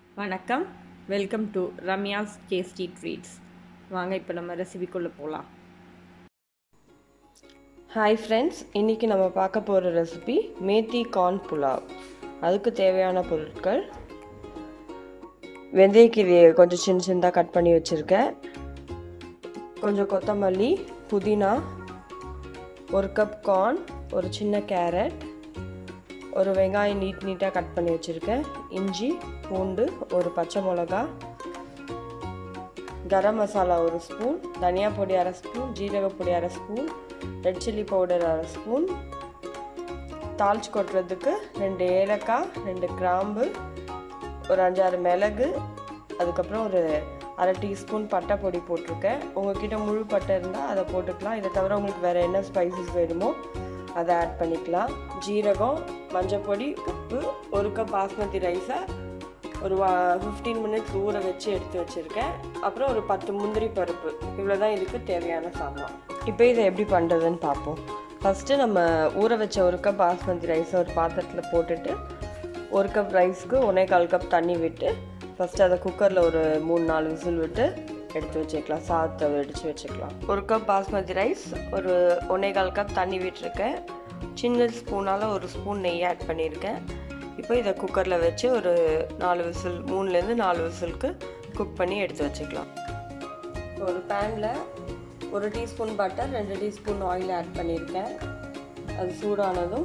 வணக்கம் welcome to Ramya's tasty treats வாங்க இப்போ நம்ம ரெசிபிக்குள்ளே போகலாம் ஹாய் ஃப்ரெண்ட்ஸ் இன்றைக்கி நம்ம பார்க்க போகிற ரெசிபி மேத்தி கார்ன் புலாவ் அதுக்கு தேவையான பொருட்கள் வெந்தயக்கீரையை கொஞ்சம் சின்ன சின்னதாக கட் பண்ணி வச்சுருக்கேன் கொஞ்சம் கொத்தமல்லி புதினா ஒரு கப் கார்ன் ஒரு சின்ன கேரட் ஒரு வெங்காயம் நீட் நீட்டாக கட் பண்ணி வச்சுருக்கேன் இஞ்சி பூண்டு ஒரு பச்சை மிளகா கரம் மசாலா ஒரு ஸ்பூன் தனியா பொடி அரை ஸ்பூன் ஜீரக பொடி அரை ஸ்பூன் ரெட் சில்லி பவுடர் அரை ஸ்பூன் தாளிச்சு கொட்டுறதுக்கு ரெண்டு ஏலக்காய் ரெண்டு கிராம்பு ஒரு அஞ்சாறு மிளகு அதுக்கப்புறம் ஒரு அரை டீஸ்பூன் பட்டை பொடி போட்டிருக்கேன் உங்ககிட்ட முழு பட்டை இருந்தால் அதை போட்டுக்கலாம் இதை தவிர உங்களுக்கு வேறு என்ன ஸ்பைசஸ் வேணுமோ அதை ஆட் பண்ணிக்கலாம் ஜீரகம் மஞ்சள் பொடி உப்பு ஒரு கப் பாஸ்மதி ரைஸை ஒரு ஃபிஃப்டீன் மினிட்ஸ் ஊற வச்சு எடுத்து வச்சுருக்கேன் அப்புறம் ஒரு பத்து முந்திரி பருப்பு இவ்வளோ தான் இதுக்கு தேவையான சாமான் இப்போ இதை எப்படி பண்ணுறதுன்னு பார்ப்போம் ஃபஸ்ட்டு நம்ம ஊற வச்ச ஒரு கப் பாஸ்மதி ரைஸை ஒரு பாத்திரத்தில் போட்டுட்டு ஒரு கப் ரைஸ்க்கு ஒன்றே கால் கப் தண்ணி விட்டு ஃபஸ்ட்டு அதை குக்கரில் ஒரு மூணு நாலு விசில் விட்டு எடுத்து வச்சுக்கலாம் சாதத்தை வெடித்து வச்சுக்கலாம் ஒரு கப் பாஸ்மதி ரைஸ் ஒரு ஒன்றே கால் கப் தண்ணி விட்டுருக்கேன் சின்ன ஸ்பூனால் ஒரு ஸ்பூன் நெய் ஆட் பண்ணியிருக்கேன் இப்போ இதை குக்கரில் வச்சு ஒரு நாலு விசில் மூணுலேருந்து நாலு விசிலுக்கு குக் பண்ணி எடுத்து வச்சுக்கலாம் ஒரு பேனில் ஒரு டீஸ்பூன் பட்டர் ரெண்டு டீஸ்பூன் ஆயில் ஆட் பண்ணியிருக்கேன் அது சூடானதும்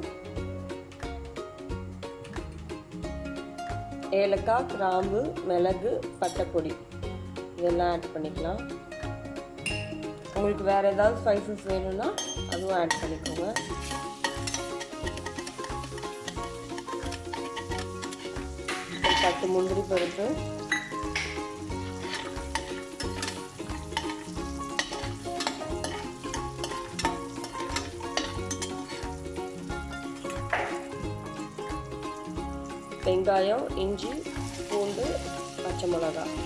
ஏலக்காய் கிராம்பு மிளகு பட்டைப்பொடி இதெல்லாம் ஆட் பண்ணிக்கலாம் உங்களுக்கு வேறு ஏதாவது ஸ்பைசஸ் வேணும்னா அதுவும் ஆட் பண்ணிக்கோங்க பத்து முந்திரி பருப்பு வெங்காயம் இஞ்சி பூண்டு பச்சை மிளகாய்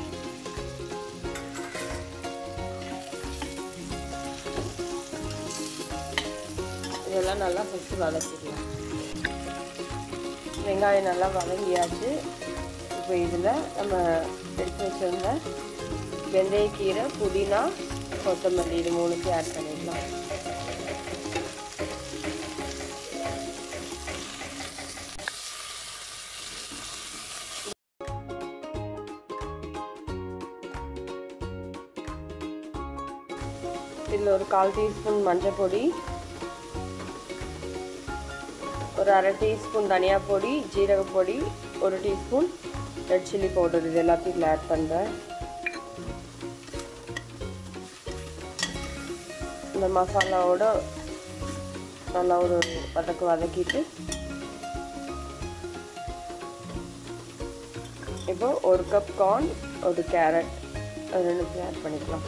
இதெல்லாம் நல்லா ஃபஸ்ட்டு வதக்கிடலாம் வெங்காயம் நல்லா வதங்கியாச்சு இப்போ இதில் நம்ம எடுத்து வச்சிருந்த வெந்தயக்கீரை புதினா கொத்தமல்லி இது மூணுத்தையும் ஆட் பண்ணிடலாம் இதில் ஒரு கால் டீஸ்பூன் மஞ்சள் பொடி ஒரு அரை டீஸ்பூன் தனியா பொடி ஜீரக பொடி ஒரு டீஸ்பூன் ரெட் சில்லி பவுடர் இது எல்லாத்தையும் இதில் ஆட் பண்ணுறேன் இந்த மசாலாவோட நல்லா ஒரு வதக்கு வதக்கிட்டு இப்போ ஒரு கப் கார்ன் ஒரு கேரட் அது ரெண்டுத்தையும் ஆட் பண்ணிக்கலாம்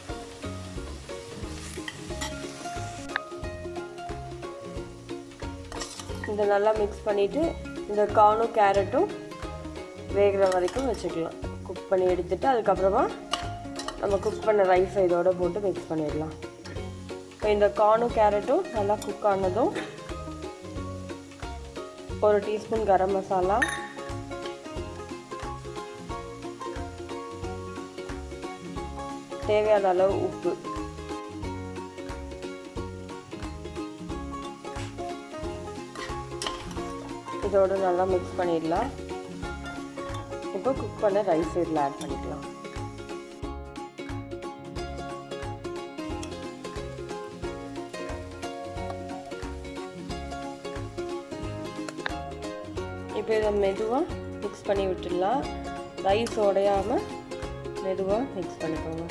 இதை நல்லா மிக்ஸ் பண்ணிவிட்டு இந்த கார்னும் கேரட்டும் வேகிற வரைக்கும் வச்சுக்கலாம் குக் பண்ணி எடுத்துட்டு அதுக்கப்புறமா நம்ம குக் பண்ண ரைஸை இதோட போட்டு மிக்ஸ் பண்ணிடலாம் இப்போ இந்த கார்னும் கேரட்டும் நல்லா குக் ஆனதும் ஒரு டீஸ்பூன் கரம் மசாலா தேவையான அளவு உப்பு இதோடு நல்லா மிக்ஸ் பண்ணிடலாம் இப்போ குக் பண்ண ரைஸ் இதில் ஆட் பண்ணிக்கலாம் இப்போ இதை மெதுவாக மிக்ஸ் பண்ணி விட்டுடலாம் ரைஸ் உடையாமல் மெதுவாக மிக்ஸ் பண்ணிக்கோங்க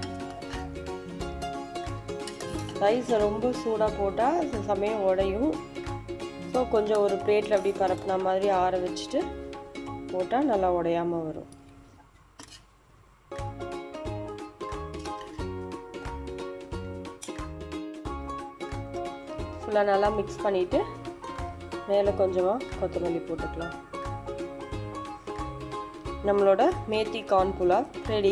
ரைஸை ரொம்ப சூடாக போட்டால் சில சமயம் உடையும் ஸோ கொஞ்சம் ஒரு பிளேட்டில் அப்படி பரப்புன மாதிரி ஆற வச்சுட்டு போட்டால் நல்லா உடையாமல் வரும் ஃபுல்லாக நல்லா மிக்ஸ் பண்ணிவிட்டு மேலே கொஞ்சமாக கொத்தமல்லி போட்டுக்கலாம் நம்மளோட மேத்தி கார்ன் புலாவ் ரெடி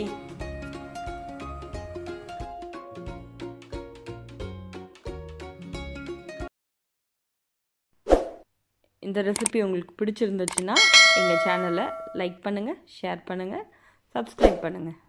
இந்த இந்த ரெசிபி உங்களுக்கு பிடிச்சிருந்துச்சுன்னா எங்கள் சேனலை லைக் பண்ணுங்கள் ஷேர் பண்ணுங்கள் சப்ஸ்கிரைப் பண்ணுங்கள்